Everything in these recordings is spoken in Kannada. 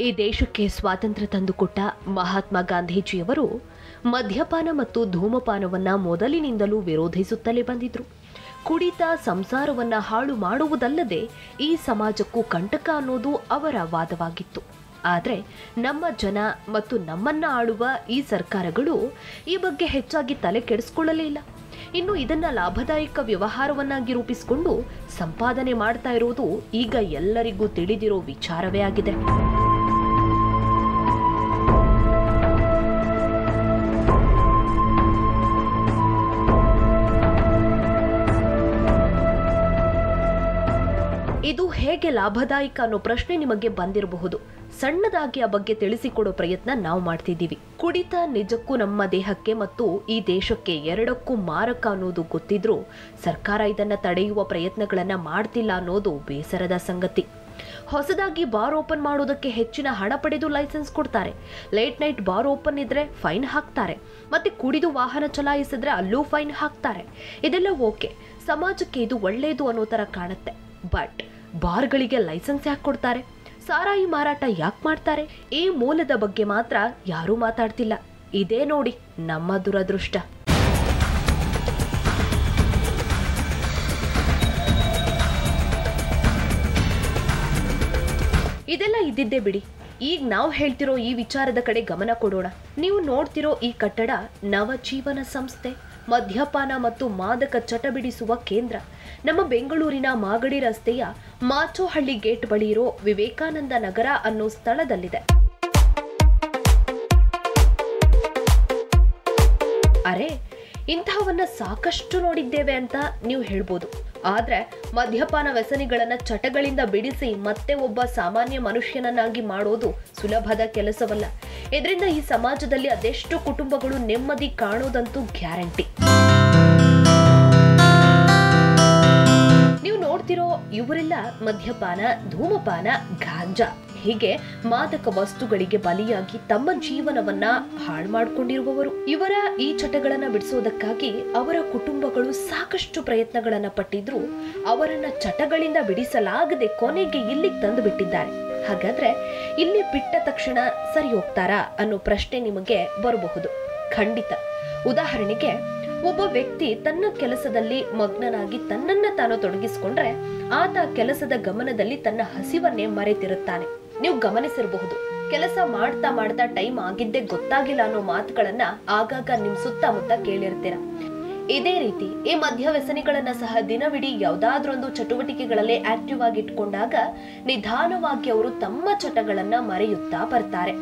ದೇಶಕ್ಕೆ ಸ್ವಾತಂತ್ರ್ಯ ತಂದುಕೊಟ್ಟ ಮಹಾತ್ಮ ಗಾಂಧೀಜಿಯವರು ಮದ್ಯಪಾನ ಮತ್ತು ಧೂಮಪಾನವನ್ನ ಮೊದಲಿನಿಂದಲೂ ವಿರೋಧಿಸುತ್ತಲೇ ಬಂದಿದ್ರು ಕುಡಿತ ಸಂಸಾರವನ್ನ ಹಾಳು ಮಾಡುವುದಲ್ಲದೆ ಈ ಸಮಾಜಕ್ಕೂ ಕಂಟಕ ಅನ್ನೋದು ಅವರ ವಾದವಾಗಿತ್ತು ಆದರೆ ನಮ್ಮ ಜನ ಮತ್ತು ನಮ್ಮನ್ನ ಆಳುವ ಈ ಸರ್ಕಾರಗಳು ಈ ಬಗ್ಗೆ ಹೆಚ್ಚಾಗಿ ತಲೆ ಕೆಡಿಸ್ಕೊಳ್ಳಲೇ ಇಲ್ಲ ಇನ್ನು ಇದನ್ನ ಲಾಭದಾಯಕ ವ್ಯವಹಾರವನ್ನಾಗಿ ರೂಪಿಸಿಕೊಂಡು ಸಂಪಾದನೆ ಮಾಡ್ತಾ ಇರುವುದು ಈಗ ಎಲ್ಲರಿಗೂ ತಿಳಿದಿರೋ ವಿಚಾರವೇ ಆಗಿದೆ ಇದು ಹೇಗೆ ಲಾಭದಾಯಕ ಅನ್ನೋ ಪ್ರಶ್ನೆ ನಿಮಗೆ ಬಂದಿರಬಹುದು ಸಣ್ಣದಾಗಿ ಆ ಬಗ್ಗೆ ತಿಳಿಸಿಕೊಡೋ ಪ್ರಯತ್ನ ನಾವು ಮಾಡ್ತಿದ್ದೀವಿ ಕುಡಿತ ನಿಜಕ್ಕೂ ನಮ್ಮ ದೇಹಕ್ಕೆ ಮತ್ತು ಈ ದೇಶಕ್ಕೆ ಎರಡಕ್ಕೂ ಮಾರಕ ಅನ್ನೋದು ಗೊತ್ತಿದ್ರೂ ಸರ್ಕಾರ ಇದನ್ನ ತಡೆಯುವ ಪ್ರಯತ್ನಗಳನ್ನ ಮಾಡ್ತಿಲ್ಲ ಅನ್ನೋದು ಬೇಸರದ ಸಂಗತಿ ಹೊಸದಾಗಿ ಬಾರ್ ಓಪನ್ ಮಾಡೋದಕ್ಕೆ ಹೆಚ್ಚಿನ ಹಣ ಪಡೆದು ಲೈಸೆನ್ಸ್ ಕೊಡ್ತಾರೆ ಲೇಟ್ ನೈಟ್ ಬಾರ್ ಓಪನ್ ಇದ್ರೆ ಫೈನ್ ಹಾಕ್ತಾರೆ ಮತ್ತೆ ಕುಡಿದು ವಾಹನ ಚಲಾಯಿಸಿದ್ರೆ ಅಲ್ಲೂ ಫೈನ್ ಹಾಕ್ತಾರೆ ಇದೆಲ್ಲ ಓಕೆ ಸಮಾಜಕ್ಕೆ ಇದು ಒಳ್ಳೆಯದು ಅನ್ನೋ ತರ ಕಾಣುತ್ತೆ ಬಟ್ ಬಾರ್ಗಳಿಗೆ ಲೈಸೆನ್ಸ್ ಯಾಕೆ ಕೊಡ್ತಾರೆ ಸಾರಾಯಿ ಮಾರಾಟ ಯಾಕೆ ಮಾಡ್ತಾರೆ ಈ ಮೂಲದ ಬಗ್ಗೆ ಮಾತ್ರ ಯಾರೂ ಮಾತಾಡ್ತಿಲ್ಲ ಇದೇ ನೋಡಿ ನಮ್ಮ ದುರದೃಷ್ಟ ಇದೆಲ್ಲ ಇದ್ದಿದ್ದೇ ಬಿಡಿ ಈಗ ನಾವು ಹೇಳ್ತಿರೋ ಈ ವಿಚಾರದ ಕಡೆ ಗಮನ ಕೊಡೋಣ ನೀವು ನೋಡ್ತಿರೋ ಈ ಕಟ್ಟಡ ನವಜೀವನ ಸಂಸ್ಥೆ ಮದ್ಯಪಾನ ಮತ್ತು ಮಾದಕ ಚಟ ಬಿಡಿಸುವ ಕೇಂದ್ರ ನಮ್ಮ ಬೆಂಗಳೂರಿನ ಮಾಗಡಿ ರಸ್ತೆಯ ಮಾಚೋಹಳ್ಳಿ ಗೇಟ್ ಬಳಿ ಇರೋ ವಿವೇಕಾನಂದ ನಗರ ಅನ್ನೋ ಸ್ಥಳದಲ್ಲಿದೆ ಅರೆ ಇಂತಹವನ್ನ ಸಾಕಷ್ಟು ನೋಡಿದ್ದೇವೆ ಅಂತ ನೀವು ಹೇಳ್ಬೋದು ಆದ್ರೆ ಮದ್ಯಪಾನ ವ್ಯಸನಿಗಳನ್ನ ಚಟಗಳಿಂದ ಬಿಡಿಸಿ ಮತ್ತೆ ಒಬ್ಬ ಸಾಮಾನ್ಯ ಮನುಷ್ಯನನ್ನಾಗಿ ಮಾಡೋದು ಸುಲಭದ ಕೆಲಸವಲ್ಲ ಇದರಿಂದ ಈ ಸಮಾಜದಲ್ಲಿ ಅದೆಷ್ಟು ಕುಟುಂಬಗಳು ನೆಮ್ಮದಿ ಕಾಣೋದಂತೂ ಗ್ಯಾರಂಟಿ ನೀವು ನೋಡ್ತಿರೋ ಇವರೆಲ್ಲ ಮದ್ಯಪಾನ ಧೂಮಪಾನ ಗಾಂಜಾ ಹೀಗೆ ಮಾದಕ ವಸ್ತುಗಳಿಗೆ ಬಲಿಯಾಗಿ ತಮ್ಮ ಜೀವನವನ್ನ ಹಾಳು ಮಾಡಿಕೊಂಡಿರುವವರು ಇವರ ಈ ಚಟಗಳನ್ನ ಬಿಡಿಸೋದಕ್ಕಾಗಿ ಅವರ ಕುಟುಂಬಗಳು ಸಾಕಷ್ಟು ಪ್ರಯತ್ನಗಳನ್ನ ಪಟ್ಟಿದ್ರು ಅವರನ್ನ ಚಟಗಳಿಂದ ಬಿಡಿಸಲಾಗದೆ ಕೊನೆಗೆ ಇಲ್ಲಿಗೆ ತಂದು ಬಿಟ್ಟಿದ್ದಾರೆ ಹಾಗಾದ್ರೆ ಇಲ್ಲಿ ಬಿಟ್ಟ ತಕ್ಷಣ ಸರಿ ಹೋಗ್ತಾರಾ ಅನ್ನೋ ಪ್ರಶ್ನೆ ನಿಮಗೆ ಬರಬಹುದು ಖಂಡಿತ ಉದಾಹರಣೆಗೆ ಒಬ್ಬ ವ್ಯಕ್ತಿ ತನ್ನ ಕೆಲಸದಲ್ಲಿ ಮಗ್ನನಾಗಿ ತನ್ನನ್ನ ತಾನು ತೊಡಗಿಸಿಕೊಂಡ್ರೆ ಆತ ಕೆಲಸದ ಗಮನದಲ್ಲಿ ತನ್ನ ಹಸಿವನ್ನೇ ಮರೆತಿರುತ್ತಾನೆ ನೀವು ಗಮನಿಸಿರಬಹುದು ಕೆಲಸ ಮಾಡ್ತಾ ಮಾಡ್ತಾ ಟೈಮ್ ಆಗಿದ್ದೇ ಗೊತ್ತಾಗಿಲ್ಲ ಅನ್ನೋ ಮಾತುಗಳನ್ನ ಆಗಾಗ ನಿಮ್ ಸುತ್ತಮುತ್ತ ಕೇಳಿರ್ತೀರ ಇದೇ ರೀತಿ ಈ ಮದ್ಯ ವ್ಯಸನಿಗಳನ್ನ ಸಹ ದಿನವಿಡೀ ಯಾವ್ದಾದ್ರೊಂದು ಚಟುವಟಿಕೆಗಳಲ್ಲಿ ಆಕ್ಟಿವ್ ಆಗಿ ಇಟ್ಕೊಂಡಾಗ ನಿಧಾನವಾಗಿ ಅವರು ತಮ್ಮ ಚಟಗಳನ್ನ ಮರೆಯುತ್ತಾ ಬರ್ತಾರೆ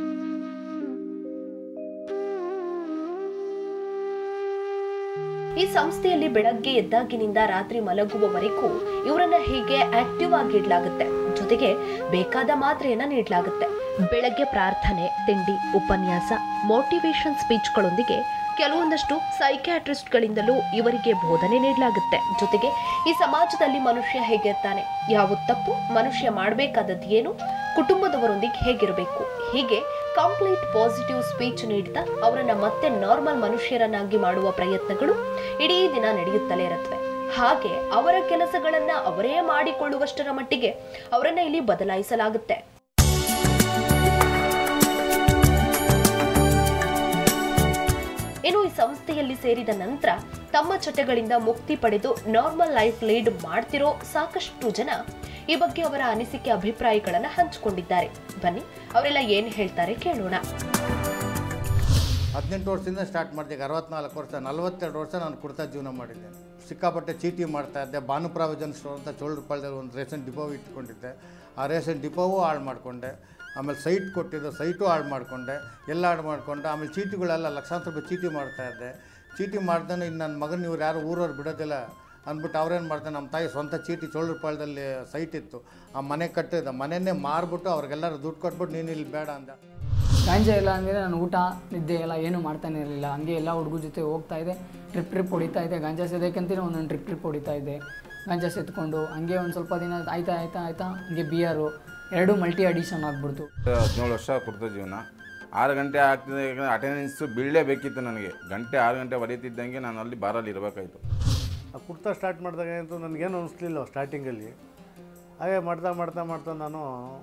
ಈ ಸಂಸ್ಥೆಯಲ್ಲಿ ಬೆಳಗ್ಗೆ ಎದ್ದಾಗಿನಿಂದ ರಾತ್ರಿ ಮಲಗುವವರೆಗೂ ಇವರನ್ನ ಹೀಗೆ ಆಕ್ಟಿವ್ ಆಗಿ ಇಡ್ಲಾಗುತ್ತೆ ಜೊತೆಗೆ ಬೇಕಾದ ಮಾತ್ರೆಯನ್ನ ನೀಡಲಾಗುತ್ತೆ ಬೆಳಗ್ಗೆ ಪ್ರಾರ್ಥನೆ ತಿಂಡಿ ಉಪನ್ಯಾಸ ಮೋಟಿವೇಶನ್ ಸ್ಪೀಚ್ಗಳೊಂದಿಗೆ ಕೆಲವೊಂದಷ್ಟು ಸೈಕ್ಯಾಟ್ರಿಸ್ಟ್ಗಳಿಂದಲೂ ಇವರಿಗೆ ಬೋಧನೆ ನೀಡಲಾಗುತ್ತೆ ಜೊತೆಗೆ ಈ ಸಮಾಜದಲ್ಲಿ ಮನುಷ್ಯ ಹೇಗಿರ್ತಾನೆ ಯಾವ ತಪ್ಪು ಮನುಷ್ಯ ಮಾಡಬೇಕಾದದ್ದು ಏನು ಕುಟುಂಬದವರೊಂದಿಗೆ ಹೇಗಿರಬೇಕು ಹೀಗೆ ಕಂಪ್ಲೀಟ್ ಪಾಸಿಟಿವ್ ಸ್ಪೀಚ್ ನೀಡ್ತಾ ಅವರನ್ನ ಮತ್ತೆ ನಾರ್ಮಲ್ ಮನುಷ್ಯರನ್ನಾಗಿ ಮಾಡುವ ಪ್ರಯತ್ನಗಳು ಇಡೀ ದಿನ ನಡೆಯುತ್ತಲೇ ಇರುತ್ತವೆ ಹಾಗೆ ಅವರ ಕೆಲಸಗಳನ್ನ ಅವರೇ ಮಾಡಿಕೊಳ್ಳುವಷ್ಟರ ಮಟ್ಟಿಗೆ ಅವರನ್ನ ಇಲ್ಲಿ ಬದಲಾಯಿಸಲಾಗುತ್ತೆ ಇನ್ನು ಈ ಸಂಸ್ಥೆಯಲ್ಲಿ ಸೇರಿದ ನಂತರ ತಮ್ಮ ಚಟಗಳಿಂದ ಮುಕ್ತಿ ಪಡೆದು ನಾರ್ಮಲ್ ಲೈಫ್ ಲೀಡ್ ಮಾಡ್ತಿರೋ ಸಾಕಷ್ಟು ಜನ ಈ ಬಗ್ಗೆ ಅವರ ಅನಿಸಿಕೆ ಅಭಿಪ್ರಾಯಗಳನ್ನ ಹಂಚಿಕೊಂಡಿದ್ದಾರೆ ಬನ್ನಿ ಅವರೆಲ್ಲ ಏನ್ ಹೇಳ್ತಾರೆ ಕೇಳೋಣ ಹದಿನೆಂಟು ವರ್ಷದಿಂದ ಸ್ಟಾರ್ಟ್ ಮಾಡಿದೆ ಈಗ ಅರವತ್ನಾಲ್ಕು ವರ್ಷ ನಲವತ್ತೆರಡು ವರ್ಷ ನಾನು ಕುಡ್ತಾ ಜೀವನ ಮಾಡಿದ್ದೆ ಸಿಕ್ಕಾಪಟ್ಟೆ ಚೀಟಿ ಮಾಡ್ತಾ ಇದ್ದೆ ಭಾನು ಪ್ರಾವಿಜನ್ ಸ್ಟೋರ್ ಅಂತ ಚೋಳರಪಾಳ್ಯದಲ್ಲಿ ಒಂದು ರೇಷನ್ ಡಿಪೋ ಇಟ್ಕೊಂಡಿದ್ದೆ ಆ ರೇಷನ್ ಡಿಪೋವೂ ಹಾಳು ಮಾಡಿಕೊಂಡೆ ಆಮೇಲೆ ಸೈಟ್ ಕೊಟ್ಟಿದ್ದು ಸೈಟು ಹಾಳು ಮಾಡಿಕೊಂಡೆ ಎಲ್ಲ ಹಾಳು ಮಾಡಿಕೊಂಡೆ ಆಮೇಲೆ ಚೀಟಿಗಳೆಲ್ಲ ಲಕ್ಷಾಂತರ ರೂಪಾಯಿ ಚೀಟಿ ಮಾಡ್ತಾ ಇದ್ದೆ ಚೀಟಿ ಮಾಡ್ದೇ ಇನ್ನು ನನ್ನ ಮಗನ ಇವ್ರು ಯಾರು ಊರವ್ರು ಬಿಡೋದಿಲ್ಲ ಅಂದ್ಬಿಟ್ಟು ಅವ್ರೇನು ಮಾಡ್ತಾರೆ ನಮ್ಮ ತಾಯಿ ಸ್ವಂತ ಚೀಟಿ ಚೋಳರಪಾಳ್ಯದಲ್ಲಿ ಸೈಟ್ ಇತ್ತು ಆ ಮನೆ ಕಟ್ಟಿದ್ದೆ ಮನೆಯನ್ನೇ ಮಾರ್ಬಿಟ್ಟು ಅವ್ರಿಗೆಲ್ಲರೂ ದುಡ್ಡು ಕೊಟ್ಬಿಟ್ಟು ನೀನು ಇಲ್ಲಿ ಬೇಡ ಅಂದ ಗಾಂಜಾ ಇಲ್ಲ ಅಂದರೆ ನಾನು ಊಟ ನಿದ್ದೆ ಎಲ್ಲ ಏನೂ ಮಾಡ್ತಾನೆ ಇರಲಿಲ್ಲ ಹಂಗೆ ಎಲ್ಲ ಹುಡುಗರ ಜೊತೆ ಹೋಗ್ತಾ ಇದ್ದೆ ಟ್ರಿಪ್ ಟ್ರಿಪ್ ಹೊಡಿತಾ ಇದ್ದೆ ಗಾಂಜಾ ಸೇದಕ್ಕಂತಲೇ ಒಂದೊಂದು ಟ್ರಿಪ್ ಟ್ರಿಪ್ ಹೊಡಿತಾ ಇದ್ದೆ ಗಾಂಜಾ ಸೆತ್ಕೊಂಡು ಹಂಗೆ ಒಂದು ಸ್ವಲ್ಪ ದಿನ ಆಯ್ತಾ ಆಯ್ತಾ ಆಯ್ತಾ ಹಂಗೆ ಬಿಯರು ಎರಡು ಮಲ್ಟಿ ಅಡಿಷನ್ ಆಗ್ಬಿಡ್ತು ಹದಿನೇಳು ವರ್ಷ ಕುಡ್ತ ಜೀವನ ಆರು ಗಂಟೆ ಆಗ್ತಿದೆ ಯಾಕಂದರೆ ಅಟೆಂಡೆನ್ಸು ಬೀಳಲೇಬೇಕಿತ್ತು ನನಗೆ ಗಂಟೆ ಆರು ಗಂಟೆ ಹೊಡಿತಿದ್ದಂಗೆ ನಾನು ಅಲ್ಲಿ ಬಾರಲ್ಲಿ ಇರಬೇಕಾಯ್ತು ಆ ಕುರ್ತಾ ಸ್ಟಾರ್ಟ್ ಮಾಡಿದಾಗ ಅಂತೂ ನನಗೇನು ಅನಿಸ್ಲಿಲ್ಲ ಸ್ಟಾರ್ಟಿಂಗಲ್ಲಿ ಹಾಗೆ ಮಾಡ್ತಾ ಮಾಡ್ತಾ ಮಾಡ್ತಾ ನಾನು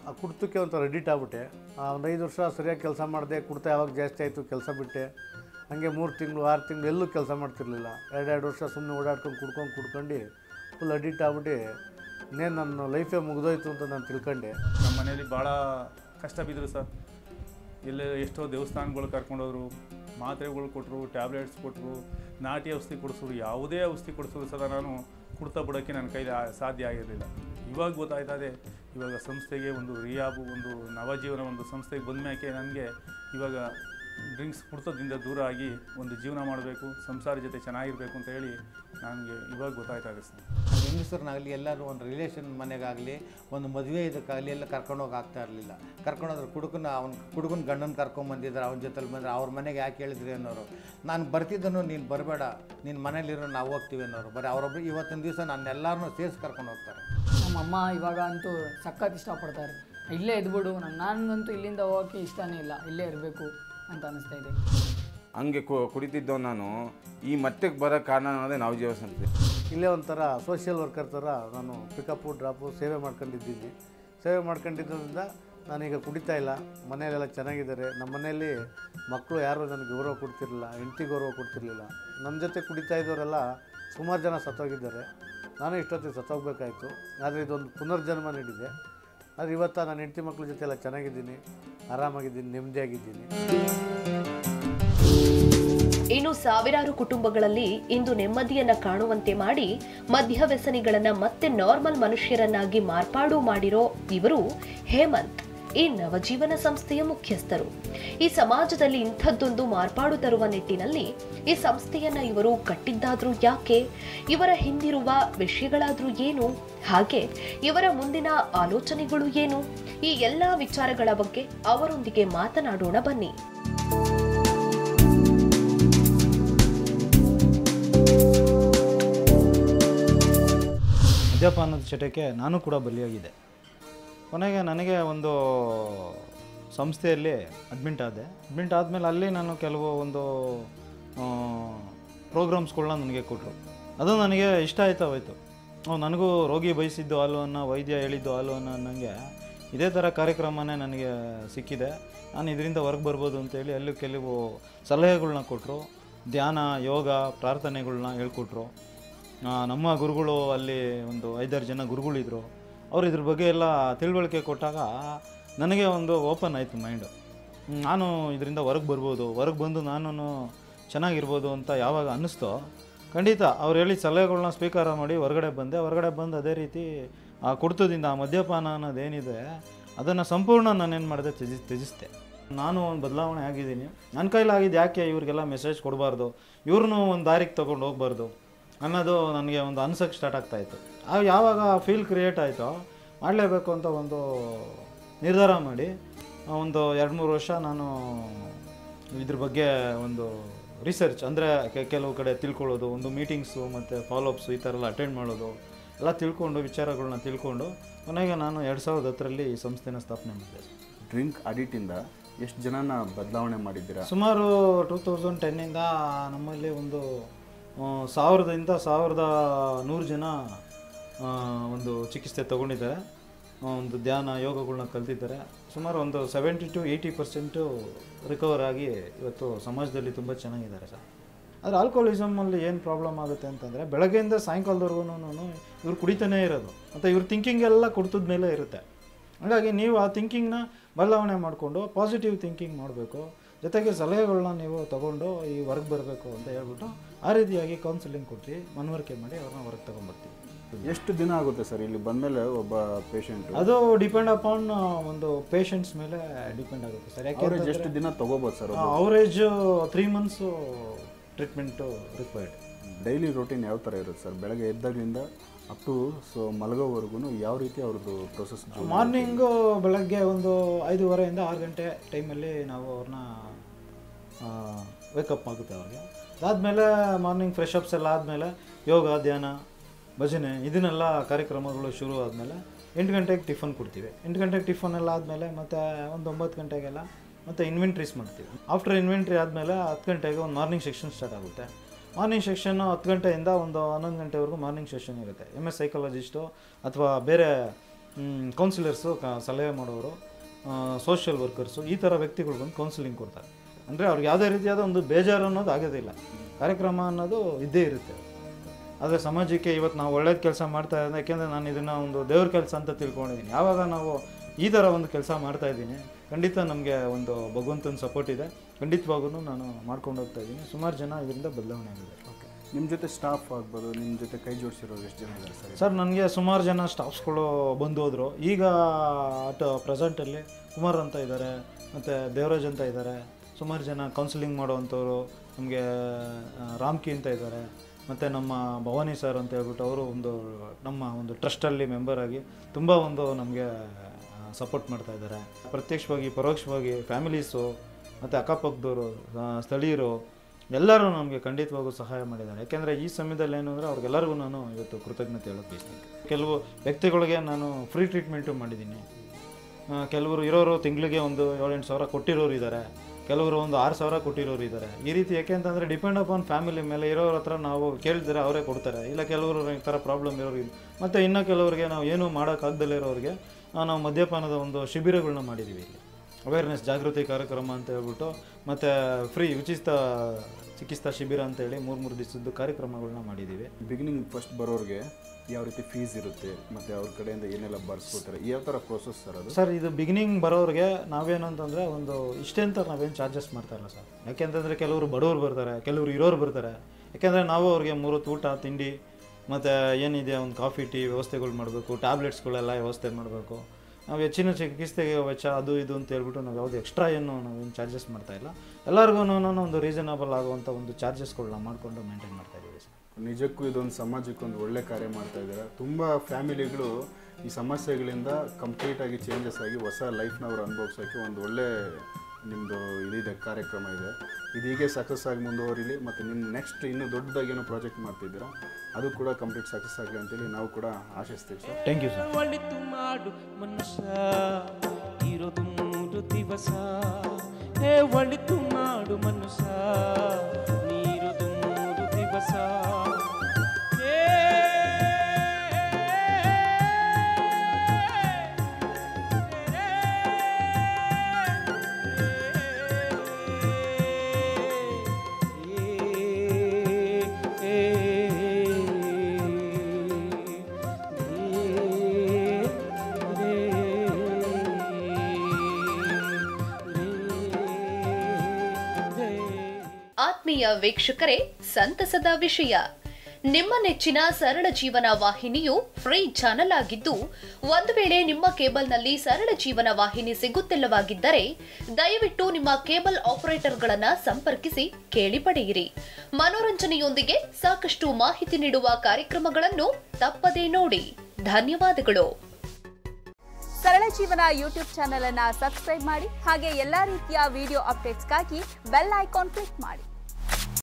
ಆ ಕುಡ್ತಕ್ಕೆ ಒಂಥರ ಅಡಿಟ್ ಆಗ್ಬಿಟ್ಟೆ ಆ ಒಂದು ಐದು ವರ್ಷ ಸರಿಯಾಗಿ ಕೆಲಸ ಮಾಡಿದೆ ಕುಡ್ತ ಯಾವಾಗ ಜಾಸ್ತಿ ಆಯಿತು ಕೆಲಸ ಬಿಟ್ಟೆ ಹಾಗೆ ಮೂರು ತಿಂಗಳು ಆರು ತಿಂಗಳು ಎಲ್ಲೂ ಕೆಲಸ ಮಾಡ್ತಿರ್ಲಿಲ್ಲ ಎರಡೆರಡು ವರ್ಷ ಸುಮ್ಮನೆ ಓಡಾಡ್ಕೊಂಡು ಕುಡ್ಕೊಂಡು ಕುಡ್ಕೊಂಡು ಫುಲ್ ಅಡಿಟ್ ಆಗ್ಬಿಟ್ಟು ಇನ್ನೇನು ನನ್ನ ಲೈಫೇ ಮುಗಿದೋಯ್ತು ಅಂತ ನಾನು ತಿಳ್ಕೊಂಡೆ ನಮ್ಮ ಮನೇಲಿ ಭಾಳ ಕಷ್ಟ ಬಿದ್ದರು ಸರ್ ಎಲ್ಲೇ ಎಷ್ಟೋ ದೇವಸ್ಥಾನಗಳು ಕರ್ಕೊಂಡೋದ್ರು ಮಾತ್ರೆಗಳು ಕೊಟ್ಟರು ಟ್ಯಾಬ್ಲೆಟ್ಸ್ ಕೊಟ್ಟರು ನಾಟಿ ಔಷಧಿ ಕೊಡಿಸಿದ್ರು ಯಾವುದೇ ಔಷಧಿ ಕೊಡಿಸಿದ್ರು ಸದಾ ನಾನು ಕುಡ್ತಾ ಬಿಡೋಕ್ಕೆ ನನ್ನ ಕೈಲಿ ಆ- ಸಾಧ್ಯ ಆಗಿರಲಿಲ್ಲ ಇವಾಗ ಗೊತ್ತಾಯ್ತದೆ ಇವಾಗ ಸಂಸ್ಥೆಗೆ ಒಂದು ರಿಯಾಬು ಒಂದು ನವಜೀವನ ಒಂದು ಸಂಸ್ಥೆಗೆ ಬಂದ ಮೇಲೆ ನನಗೆ ಇವಾಗ ಡ್ರಿಂಕ್ಸ್ ಕುಡ್ತದಿಂದ ದೂರ ಆಗಿ ಒಂದು ಜೀವನ ಮಾಡಬೇಕು ಸಂಸಾರ ಜೊತೆ ಚೆನ್ನಾಗಿರಬೇಕು ಅಂತ ಹೇಳಿ ನನಗೆ ಇವಾಗ ಗೊತ್ತಾಯ್ತಾ ಇದೆ ಸರ್ ಹೆಂಗಸರನ್ನಾಗಲಿ ಎಲ್ಲರೂ ಒಂದು ರಿಲೇಷನ್ ಮನೆಗಾಗಲಿ ಒಂದು ಮದುವೆ ಇದಕ್ಕಾಗಲಿ ಎಲ್ಲ ಕರ್ಕೊಂಡೋಗಿ ಆಗ್ತಾ ಇರಲಿಲ್ಲ ಕರ್ಕೊಂಡೋದ್ರೆ ಕುಡುಕನ ಅವ್ನ ಕುಡುಕನ ಗಂಡನ ಕರ್ಕೊಂಬಂದಿದ್ದಾರೆ ಅವನ ಜೊತೆಲಿ ಬಂದರೆ ಅವ್ರ ಮನೆಗೆ ಯಾಕೆ ಹೇಳಿದ್ರಿ ಅನ್ನೋರು ನಾನು ಬರ್ತಿದ್ದನು ನೀನು ಬರಬೇಡ ನಿನ್ನ ಮನೇಲಿರೋ ನಾವು ಹೋಗ್ತೀವಿ ಅನ್ನೋರು ಬರೀ ಅವರೊಬ್ಬರು ಇವತ್ತಿನ ದಿವಸ ನನ್ನ ಎಲ್ಲರನ್ನೂ ಸೇರಿಸಿ ಕರ್ಕೊಂಡು ಹೋಗ್ತಾರೆ ನಮ್ಮ ಅಮ್ಮ ಇವಾಗ ಅಂತೂ ಸಖತ್ ಇಷ್ಟಪಡ್ತಾರೆ ಇಲ್ಲೇ ಇದ್ಬಿಡು ನಾನು ನನಗಂತೂ ಇಲ್ಲಿಂದ ಹೋಗೋಕ್ಕೆ ಇಷ್ಟನೇ ಇಲ್ಲ ಇಲ್ಲೇ ಇರಬೇಕು ಅಂತ ಅನಿಸ್ತಾ ಇದೆ ಹಂಗೆ ಕು- ಕುಡಿತಿದ್ದವ್ ನಾನು ಈ ಮಟ್ಟಕ್ಕೆ ಬರೋ ಕಾರಣ ಅನ್ನೋದೇ ನಾವು ಜೀವ ಸಂಸ್ಥೆ ಇಲ್ಲೇ ಒಂಥರ ಸೋಷಿಯಲ್ ವರ್ಕರ್ ಥರ ನಾನು ಪಿಕಪ್ಪು ಡ್ರಾಪು ಸೇವೆ ಮಾಡ್ಕೊಂಡಿದ್ದೀನಿ ಸೇವೆ ಮಾಡ್ಕೊಂಡಿದ್ದರಿಂದ ನಾನೀಗ ಕುಡಿತಾ ಇಲ್ಲ ಮನೆಯಲ್ಲೆಲ್ಲ ಚೆನ್ನಾಗಿದ್ದಾರೆ ನಮ್ಮ ಮನೆಯಲ್ಲಿ ಮಕ್ಕಳು ಯಾರೂ ನನಗೆ ಗೌರವ ಕೊಡ್ತಿರಲಿಲ್ಲ ಹೆಂಡತಿ ಗೌರವ ಕೊಡ್ತಿರ್ಲಿಲ್ಲ ನನ್ನ ಜೊತೆ ಕುಡಿತಾ ಇದ್ದವರೆಲ್ಲ ಸುಮಾರು ಜನ ಸತ್ತೋಗಿದ್ದಾರೆ ನಾನು ಇಷ್ಟೊತ್ತಿಗೆ ಸತ್ತೋಗ್ಬೇಕಾಯ್ತು ಆದರೆ ಇದೊಂದು ಪುನರ್ಜನ್ಮ ನೀಡಿದೆ ಆದರೆ ಇವತ್ತು ನಾನು ಹೆಂಡತಿ ಮಕ್ಕಳ ಜೊತೆ ಎಲ್ಲ ಚೆನ್ನಾಗಿದ್ದೀನಿ ಆರಾಮಾಗಿದ್ದೀನಿ ನೆಮ್ಮದಿಯಾಗಿದ್ದೀನಿ ಇನ್ನು ಸಾವಿರಾರು ಕುಟುಂಬಗಳಲ್ಲಿ ಇಂದು ನೆಮ್ಮದಿಯನ್ನ ಕಾಣುವಂತೆ ಮಾಡಿ ಮದ್ಯ ವ್ಯಸನಿಗಳನ್ನ ಮತ್ತೆ ನಾರ್ಮಲ್ ಮನುಷ್ಯರನ್ನಾಗಿ ಮಾರ್ಪಾಡು ಮಾಡಿರೋ ಇವರು ಹೇಮಂತ್ ಈ ನವಜೀವನ ಸಂಸ್ಥೆಯ ಮುಖ್ಯಸ್ಥರು ಈ ಸಮಾಜದಲ್ಲಿ ಇಂಥದ್ದೊಂದು ಮಾರ್ಪಾಡು ತರುವ ನಿಟ್ಟಿನಲ್ಲಿ ಈ ಸಂಸ್ಥೆಯನ್ನ ಇವರು ಕಟ್ಟಿದ್ದಾದ್ರೂ ಯಾಕೆ ಇವರ ಹಿಂದಿರುವ ವಿಷಯಗಳಾದ್ರೂ ಏನು ಹಾಗೆ ಇವರ ಮುಂದಿನ ಆಲೋಚನೆಗಳು ಏನು ಈ ಎಲ್ಲಾ ವಿಚಾರಗಳ ಬಗ್ಗೆ ಅವರೊಂದಿಗೆ ಮಾತನಾಡೋಣ ಬನ್ನಿ ಮದ್ಯಪಾನದ ಚಟಕ್ಕೆ ನಾನು ಕೂಡ ಬಲಿಯಾಗಿದೆ ಕೊನೆಗೆ ನನಗೆ ಒಂದು ಸಂಸ್ಥೆಯಲ್ಲಿ ಅಡ್ಮಿಂಟ್ ಆದೆ ಅಡ್ಮಿಂಟ್ ಆದಮೇಲೆ ಅಲ್ಲಿ ನಾನು ಕೆಲವು ಒಂದು ಪ್ರೋಗ್ರಾಮ್ಸ್ಗಳನ್ನ ನನಗೆ ಕೊಟ್ಟರು ಅದು ನನಗೆ ಇಷ್ಟ ಆಯ್ತಾ ಹೋಯ್ತು ಓ, ನನಗೂ ರೋಗಿ ಬಯಸಿದ್ದು ಹಾಲು ಅನ್ನೋ ವೈದ್ಯ ಹೇಳಿದ್ದು ಹಾಲು ಅನ್ನೋ ಅನ್ನಂಗೆ ಇದೇ ಥರ ಕಾರ್ಯಕ್ರಮನೇ ನನಗೆ ಸಿಕ್ಕಿದೆ ನಾನು ಇದರಿಂದ ಹೊರಗೆ ಬರ್ಬೋದು ಅಂತೇಳಿ ಅಲ್ಲಿ ಕೆಲವು ಸಲಹೆಗಳ್ನ ಕೊಟ್ಟರು ಧ್ಯಾನ ಯೋಗ ಪ್ರಾರ್ಥನೆಗಳ್ನ ಹೇಳ್ಕೊಟ್ರು ಆ, ನಮ್ಮ ಗುರುಗಳು ಅಲ್ಲಿ ಒಂದು ಐದಾರು ಜನ ಗುರುಗಳಿದ್ರು ಅವ್ರು ಇದ್ರ ಬಗ್ಗೆ ಎಲ್ಲ ತಿಳುವಳಿಕೆ ಕೊಟ್ಟಾಗ ನನಗೆ ಒಂದು ಓಪನ್ ಆಯಿತು ಮೈಂಡು ನಾನು ಇದರಿಂದ ಹೊರಗೆ ಬರ್ಬೋದು ಹೊರಗೆ ಬಂದು ನಾನು ಚೆನ್ನಾಗಿರ್ಬೋದು ಅಂತ ಯಾವಾಗ ಅನ್ನಿಸ್ತೋ ಖಂಡಿತ ಅವ್ರು ಹೇಳಿ ಸಲಹೆಗಳ್ನ ಸ್ವೀಕಾರ ಮಾಡಿ ಹೊರಗಡೆ ಬಂದೆ ಹೊರಗಡೆ ಬಂದು ಅದೇ ರೀತಿ ಆ ಕುಡ್ತದಿಂದ ಆ ಮದ್ಯಪಾನ ಅನ್ನೋದೇನಿದೆ ಅದನ್ನು ಸಂಪೂರ್ಣ ನಾನೇನು ಮಾಡಿದೆ ತ್ಯಜಿ ತ್ಯಜಿಸ್ದೆ ನಾನು ಒಂದು ಬದಲಾವಣೆ ಆಗಿದ್ದೀನಿ ನನ್ನ ಕೈಲಾಗಿದ್ದು ಯಾಕೆ ಇವ್ರಿಗೆಲ್ಲ ಮೆಸೇಜ್ ಕೊಡಬಾರ್ದು ಇವ್ರನ್ನೂ ಒಂದು ದಾರಿಗೆ ತೊಗೊಂಡು ಹೋಗ್ಬಾರ್ದು ಅನ್ನೋದು ನನಗೆ ಒಂದು ಅನ್ಸಕ್ಕೆ ಸ್ಟಾರ್ಟ್ ಆಗ್ತಾ ಇತ್ತು ಆಗ ಯಾವಾಗ ಫೀಲ್ ಕ್ರಿಯೇಟ್ ಆಯಿತೋ ಮಾಡಲೇಬೇಕು ಅಂತ ಒಂದು ನಿರ್ಧಾರ ಮಾಡಿ ಆ, ಒಂದು ಎರಡು ಮೂರು ವರ್ಷ ನಾನು ಇದ್ರ ಬಗ್ಗೆ ಒಂದು ರಿಸರ್ಚ್ ಅಂದರೆ ಕೆಲವು ಕಡೆ ತಿಳ್ಕೊಳ್ಳೋದು ಒಂದು ಮೀಟಿಂಗ್ಸು ಮತ್ತು ಫಾಲೋಅಪ್ಸು ಈ ಥರ ಎಲ್ಲ ಅಟೆಂಡ್ ಮಾಡೋದು ಎಲ್ಲ ತಿಳ್ಕೊಂಡು ವಿಚಾರಗಳನ್ನ ತಿಳ್ಕೊಂಡು ಕೊನೆಗೆ ನಾನು ಎರಡು ಸಾವಿರದ ಹತ್ತರಲ್ಲಿ ಈ ಸಂಸ್ಥೆನ ಸ್ಥಾಪನೆ ಮಾಡಿದೆ ಡ್ರಿಂಕ್ ಅಡಿಟಿಂದ ಎಷ್ಟು ಜನನ ಬದಲಾವಣೆ ಮಾಡಿದ್ದೀರಾ ಸುಮಾರು ಟೂ ತೌಸಂಡ್ ಟೆನ್ನಿಂದ ನಮ್ಮಲ್ಲಿ ಒಂದು ಆ, ಸಾವಿರದಿಂದ ಸಾವಿರದ ನೂರು ಜನ ಆ, ಒಂದು ಚಿಕಿತ್ಸೆ ತಗೊಂಡಿದ್ದಾರೆ ಆ, ಒಂದು ಧ್ಯಾನ ಯೋಗಗಳನ್ನ ಕಲ್ತಿದ್ದಾರೆ ಸುಮಾರು ಒಂದು seventy to eighty percent recover ಆಗಿ ಇವತ್ತು ಸಮಾಜದಲ್ಲಿ ತುಂಬ ಚೆನ್ನಾಗಿದ್ದಾರೆ ಸರ್ ಆದರೆ ಆಲ್ಕೋಹಾಲಿಸಮಲ್ಲಿ ಏನು ಪ್ರಾಬ್ಲಮ್ ಆಗುತ್ತೆ ಅಂತಂದರೆ ಬೆಳಗ್ಗೆಯಿಂದ ಸಾಯಂಕಾಲದವರೆಗೂ ಇವ್ರು ಕುಡಿತಾನೇ ಇರೋದು ಮತ್ತು ಇವ್ರ ಥಿಂಕಿಂಗ್ ಎಲ್ಲ ಕುಡ್ತದ ಮೇಲೆ ಇರುತ್ತೆ ಹಾಗಾಗಿ ನೀವು ಆ ಥಿಂಕಿಂಗ್ನ ಬದಲಾವಣೆ ಮಾಡಿಕೊಂಡು ಪಾಸಿಟಿವ್ ಥಿಂಕಿಂಗ್ ಮಾಡಬೇಕು ಜೊತೆಗೆ ಸಲಹೆಗಳನ್ನ ನೀವು ತಗೊಂಡು ಈ ಹೊರಗೆ ಬರಬೇಕು ಅಂತ ಹೇಳ್ಬಿಟ್ಟು ಆ ರೀತಿಯಾಗಿ ಕೌನ್ಸಿಲಿಂಗ್ ಕೊಟ್ಟು ಮನವರಿಕೆ ಮಾಡಿ ಅವ್ರನ್ನ ಹೊರಗೆ ತೊಗೊಂಬರ್ತೀವಿ ಎಷ್ಟು ದಿನ ಆಗುತ್ತೆ ಸರ್ ಇಲ್ಲಿ ಬಂದಮೇಲೆ ಒಬ್ಬ ಪೇಷಂಟ್ ಅದು ಡಿಪೆಂಡ್ ಅಪಾನ್ ಒಂದು ಪೇಷಂಟ್ಸ್ ಮೇಲೆ ಡಿಪೆಂಡ್ ಆಗುತ್ತೆ ಸರ್ ಅವರೇಜ್ ಯಾಕೆ ಎಷ್ಟು ದಿನ ತಗೋಬೋದು sir average three months treatment required daily routine ಯಾವ ಥರ ಇರುತ್ತೆ ಸರ್ ಬೆಳಗ್ಗೆ ಎದ್ದಾಗಲಿಂದ ಅಪ್ ಟು ಸೊ ಮಲಗೋವರೆಗೂ ಯಾವ ರೀತಿ ಅವ್ರದ್ದು ಪ್ರೊಸೆಸ್ ಮಾರ್ನಿಂಗು ಬೆಳಗ್ಗೆ ಒಂದು ಐದೂವರೆಯಿಂದ ಆರು ಗಂಟೆ ಟೈಮಲ್ಲಿ ನಾವು ಅವ್ರನ್ನ ವೇಕಪ್ ಆಗುತ್ತೆ ಅವ್ರಿಗೆ ಅದಾದಮೇಲೆ ಮಾರ್ನಿಂಗ್ ಫ್ರೆಶ್ ಅಪ್ಸ್ ಎಲ್ಲ ಆದಮೇಲೆ ಯೋಗ ಧ್ಯಾನ ಭಜನೆ ಇದನ್ನೆಲ್ಲ ಕಾರ್ಯಕ್ರಮಗಳು ಶುರು ಆದಮೇಲೆ ಎಂಟು ಗಂಟೆಗೆ ಟಿಫನ್ ಕೊಡ್ತೀವಿ ಎಂಟು ಗಂಟೆಗೆ ಟಿಫನ್ ಎಲ್ಲ ಆದಮೇಲೆ ಮತ್ತು ಒಂದು ಒಂಬತ್ತು ಗಂಟೆಗೆಲ್ಲ ಮತ್ತು ಇನ್ವೆಂಟ್ರೀಸ್ ಮಾಡ್ತೀವಿ ಆಫ್ಟರ್ ಇನ್ವೆಂಟ್ರಿ ಆದಮೇಲೆ ಹತ್ತು ಗಂಟೆಗೆ ಒಂದು ಮಾರ್ನಿಂಗ್ ಸೆಕ್ಷನ್ ಸ್ಟಾರ್ಟ್ ಆಗುತ್ತೆ ಮಾರ್ನಿಂಗ್ ಸೆಕ್ಷನ್ನು ಹತ್ತು ಗಂಟೆಯಿಂದ ಒಂದು ಹನ್ನೊಂದು ಗಂಟೆವರೆಗೂ ಮಾರ್ನಿಂಗ್ ಸೆಷನ್ ಇರುತ್ತೆ ಎಮ್ ಎಸ್ ಸೈಕಾಲಜಿಸ್ಟು ಅಥವಾ ಬೇರೆ ಕೌನ್ಸಿಲರ್ಸು ಕ ಸಲಹೆ ಮಾಡೋರು ಸೋಷಿಯಲ್ ವರ್ಕರ್ಸು ಈ ಥರ ವ್ಯಕ್ತಿಗಳು ಬಂದು ಕೌನ್ಸಿಲಿಂಗ್ ಕೊಡ್ತಾರೆ ಅಂದರೆ ಅವ್ರಿಗೆ ಯಾವುದೇ ರೀತಿಯಾದ ಒಂದು ಬೇಜಾರು ಅನ್ನೋದು ಆಗೋದಿಲ್ಲ ಕಾರ್ಯಕ್ರಮ ಅನ್ನೋದು ಇದ್ದೇ ಇರುತ್ತೆ ಆದರೆ ಸಮಾಜಕ್ಕೆ ಇವತ್ತು ನಾವು ಒಳ್ಳೇದು ಕೆಲಸ ಮಾಡ್ತಾ ಇದ್ದೆ ಯಾಕೆಂದರೆ ನಾನು ಇದನ್ನು ಒಂದು ದೇವ್ರ ಕೆಲಸ ಅಂತ ತಿಳ್ಕೊಂಡಿದ್ದೀನಿ ಯಾವಾಗ ನಾವು ಈ ಥರ ಒಂದು ಕೆಲಸ ಮಾಡ್ತಾ ಇದ್ದೀನಿ ಖಂಡಿತ ನಮಗೆ ಒಂದು ಭಗವಂತನ ಸಪೋರ್ಟ್ ಇದೆ ಖಂಡಿತವಾಗೂ ನಾನು ಮಾಡ್ಕೊಂಡು ಹೋಗ್ತಾ ಇದ್ದೀನಿ ಸುಮಾರು ಜನ ಇದರಿಂದ ಬದಲಾವಣೆ ಆಗಿದೆ ಓಕೆ ನಿಮ್ಮ ಜೊತೆ ಸ್ಟಾಫ್ ಆಗ್ಬೋದು ನಿಮ್ಮ ಜೊತೆ ಕೈ ಜೋಡಿಸಿರೋರು ಎಷ್ಟು ಜನ ಇದ್ದಾರೆ ಸರ್ ಸರ್ ನನಗೆ ಸುಮಾರು ಜನ ಸ್ಟಾಫ್ಸ್ಗಳು ಬಂದು ಹೋದರು ಈಗ ಅಟ್ ಪ್ರೆಸೆಂಟಲ್ಲಿ ಕುಮಾರ್ ಅಂತ ಇದ್ದಾರೆ ಮತ್ತು ದೇವರಾಜ್ ಅಂತ ಇದ್ದಾರೆ ಸುಮಾರು ಜನ ಕೌನ್ಸಿಲಿಂಗ್ ಮಾಡೋವಂಥವ್ರು ನಮಗೆ ರಾಮ್ಕಿ ಅಂತ ಇದ್ದಾರೆ ಮತ್ತು ನಮ್ಮ ಭವಾನಿ ಸರ್ ಅಂತ ಹೇಳ್ಬಿಟ್ಟು ಅವರು ಒಂದು ನಮ್ಮ ಒಂದು ಟ್ರಸ್ಟಲ್ಲಿ ಮೆಂಬರ್ ಆಗಿ ತುಂಬ ಒಂದು ನಮಗೆ ಸಪೋರ್ಟ್ ಮಾಡ್ತಾ ಇದ್ದಾರೆ ಪ್ರತ್ಯಕ್ಷವಾಗಿ ಪರೋಕ್ಷವಾಗಿ ಫ್ಯಾಮಿಲೀಸು ಮತ್ತು ಅಕ್ಕಪಕ್ಕದವರು ಆ, ಸ್ಥಳೀಯರು ಎಲ್ಲರೂ ನಮಗೆ ಖಂಡಿತವಾಗೂ ಸಹಾಯ ಮಾಡಿದ್ದಾರೆ ಯಾಕೆಂದರೆ ಈ ಸಮಯದಲ್ಲಿ ಏನು ಅಂದರೆ ಅವ್ರಿಗೆಲ್ಲರಿಗೂ ನಾನು ಇವತ್ತು ಕೃತಜ್ಞತೆ ಹೇಳೋಕ್ಕೆ ಬಯಸ್ತೀನಿ ಕೆಲವು ವ್ಯಕ್ತಿಗಳಿಗೆ ನಾನು ಫ್ರೀ ಟ್ರೀಟ್ಮೆಂಟು ಮಾಡಿದ್ದೀನಿ ಆ, ಕೆಲವರು ಇರೋರು ತಿಂಗಳಿಗೆ ಒಂದು ಏಳೆಂಟು ಸಾವಿರ ಕೊಟ್ಟಿರೋರು ಇದ್ದಾರೆ ಕೆಲವರು ಒಂದು ಆರು ಸಾವಿರ ಕೊಟ್ಟಿರೋರು ಇದ್ದಾರೆ ಈ ರೀತಿ ಯಾಕೆ ಅಂತಂದರೆ ಡಿಪೆಂಡ್ ಅಪಾನ್ ಫ್ಯಾಮಿಲಿ ಮೇಲೆ ಇರೋರ ಹತ್ರ ನಾವು ಕೇಳಿದ್ರೆ ಅವರೇ ಕೊಡ್ತಾರೆ ಇಲ್ಲ ಕೆಲವರು ಈ ಥರ ಪ್ರಾಬ್ಲಮ್ ಇರೋರು ಇಲ್ಲ ಮತ್ತು ಇನ್ನು ಕೆಲವರಿಗೆ ನಾವು ಏನೂ ಮಾಡೋಕ್ಕಾಗ್ದಲೇ ಇರೋರಿಗೆ ಆ, ನಾವು ಮದ್ಯಪಾನದ ಒಂದು ಶಿಬಿರಗಳನ್ನ ಮಾಡಿದ್ದೀವಿ ಇಲ್ಲಿ ಅವೇರ್ನೆಸ್ ಜಾಗೃತಿ ಕಾರ್ಯಕ್ರಮ ಅಂತ ಹೇಳ್ಬಿಟ್ಟು ಮತ್ತು ಫ್ರೀ ಉಚಿತ ಚಿಕಿತ್ಸಾ ಶಿಬಿರ ಅಂತೇಳಿ ಮೂರು ಮೂರು ದಿವಸದ್ದು ಕಾರ್ಯಕ್ರಮಗಳನ್ನ ಮಾಡಿದ್ದೀವಿ ಬಿಗಿನಿಂಗ್ ಫಸ್ಟ್ ಬರೋರಿಗೆ ಯಾವ ರೀತಿ ಫೀಸ್ ಇರುತ್ತೆ ಮತ್ತು ಅವ್ರ ಕಡೆಯಿಂದ ಏನೆಲ್ಲ ಬರ್ಸ್ಕೊತಾರೆ ಯಾವ ಥರ ಪ್ರೋಸೆಸ್ ಸರ್ ಅದು ಸರ್ ಇದು ಬಿಗಿನಿಂಗ್ ಬರೋರಿಗೆ ನಾವೇನು ಅಂತಂದರೆ ಒಂದು ಇಷ್ಟೇ ಅಂತ ನಾವೇನು ಚಾರ್ಜಸ್ ಮಾಡ್ತಾ ಇಲ್ಲ ಸರ್ ಯಾಕೆಂತಂದರೆ ಕೆಲವರು ಬಡವರು ಬರ್ತಾರೆ ಕೆಲವರು ಇರೋರು ಬರ್ತಾರೆ ಯಾಕೆಂದರೆ ನಾವು ಅವ್ರಿಗೆ ಮೂರೊತ್ತು ಊಟ ತಿಂಡಿ ಮತ್ತು ಏನಿದೆ ಒಂದು ಕಾಫಿ ಟೀ ವ್ಯವಸ್ಥೆಗಳು ಮಾಡಬೇಕು ಟ್ಯಾಬ್ಲೆಟ್ಸ್ಗಳೆಲ್ಲ ವ್ಯವಸ್ಥೆ ಮಾಡಬೇಕು ನಾವು ಹೆಚ್ಚಿನ ಚಿಕಿತ್ಸೆಗೆ ವೆಚ್ಚ ಅದು ಇದು ಅಂತ ಹೇಳ್ಬಿಟ್ಟು ನಾವು ಯಾವುದು ಎಕ್ಸ್ಟ್ರಾ ಏನು ನಾವೇನು ಚಾರ್ಜಸ್ ಮಾಡ್ತಾ ಇಲ್ಲ ಎಲ್ಲರಿಗೂ ಒಂದು ರೀಸನಬಲ್ ಆಗುವಂಥ ಒಂದು ಚಾರ್ಜಸ್ಗಳನ್ನ ಮಾಡಿಕೊಂಡು ಮೇಂಟೈನ್ ಮಾಡ್ತಾ ಇದ್ದೀವಿ ಸರ್ ನಿಜಕ್ಕೂ ಇದೊಂದು ಸಮಾಜಕ್ಕೆ ಒಂದು ಒಳ್ಳೆ ಕಾರ್ಯ ಮಾಡ್ತಾ ಇದ್ದಾರೆ ತುಂಬ ಫ್ಯಾಮಿಲಿಗಳು ಈ ಸಮಸ್ಯೆಗಳಿಂದ ಕಂಪ್ಲೀಟಾಗಿ ಚೇಂಜಸ್ ಆಗಿ ಹೊಸ ಲೈಫ್ನ ಅವ್ರು ಅನುಭವಿಸೋಕ್ಕೆ ಒಂದು ಒಳ್ಳೆ ನಿಮ್ಮದು ಇದಿದೆ ಕಾರ್ಯಕ್ರಮ ಇದೆ ಇದು ಹೀಗೆ ಸಕ್ಸಸ್ ಆಗಿ ಮುಂದುವರಿಲಿ ಮತ್ತು ನಿಮ್ಮ ನೆಕ್ಸ್ಟ್ ಇನ್ನೂ ದೊಡ್ಡದಾಗಿ ಏನೋ ಪ್ರಾಜೆಕ್ಟ್ ಮಾಡ್ತಿದ್ದೀರಾ ಅದು ಕೂಡ ಕಂಪ್ಲೀಟ್ ಸಕ್ಸಸ್ ಆಗಲಿ ಅಂತೇಳಿ ನಾವು ಕೂಡ ಆಶಿಸ್ತೀವಿ ಸರ್ ಥ್ಯಾಂಕ್ ಯು ಸರ್ ಒಳಿತು ಮಾಡು ಮನುಷ್ಯ ಇರೋದು ಮೂರು ದಿವಸ ಹೇ ಒಳಿತು ಮಾಡು ಮನುಷ್ಯ ನೀರುದು ಮೂರು ದಿವಸ ಏ ಆತ್ಮೀಯ ವೀಕ್ಷಕರೇ ಸಂತಸದ ವಿಷಯ ನಿಮ್ಮ ನೆಚ್ಚಿನ ಸರಳ ಜೀವನ ವಾಹಿನಿಯು ಫ್ರೀ ಚಾನೆಲ್ ಆಗಿದ್ದು ಒಂದು ವೇಳೆ ನಿಮ್ಮ ಕೇಬಲ್ನಲ್ಲಿ ಸರಳ ಜೀವನ ವಾಹಿನಿ ಸಿಗುತ್ತಿಲ್ಲವಾಗಿದ್ದರೆ ದಯವಿಟ್ಟು ನಿಮ್ಮ ಕೇಬಲ್ ಆಪರೇಟರ್ಗಳನ್ನ ಸಂಪರ್ಕಿಸಿ ಕೇಳಿ ಪಡೆಯಿರಿ ಮನೋರಂಜನೆಯೊಂದಿಗೆ ಸಾಕಷ್ಟು ಮಾಹಿತಿ ನೀಡುವ ಕಾರ್ಯಕ್ರಮಗಳನ್ನು ತಪ್ಪದೇ ನೋಡಿ ಧನ್ಯವಾದಗಳು ಸರಳ ಜೀವನ ಯೂಟ್ಯೂಬ್ ಚಾನೆಲ್ ಅನ್ನ ಸಬ್ಸ್ಕ್ರೈಬ್ ಮಾಡಿ ಹಾಗೆ ಎಲ್ಲಾ ರೀತಿಯ ವಿಡಿಯೋ ಅಪ್ಡೇಟ್ಸ್ಗಾಗಿ ಬೆಲ್ ಐಕಾನ್ ಕ್ಲಿಕ್ ಮಾಡಿ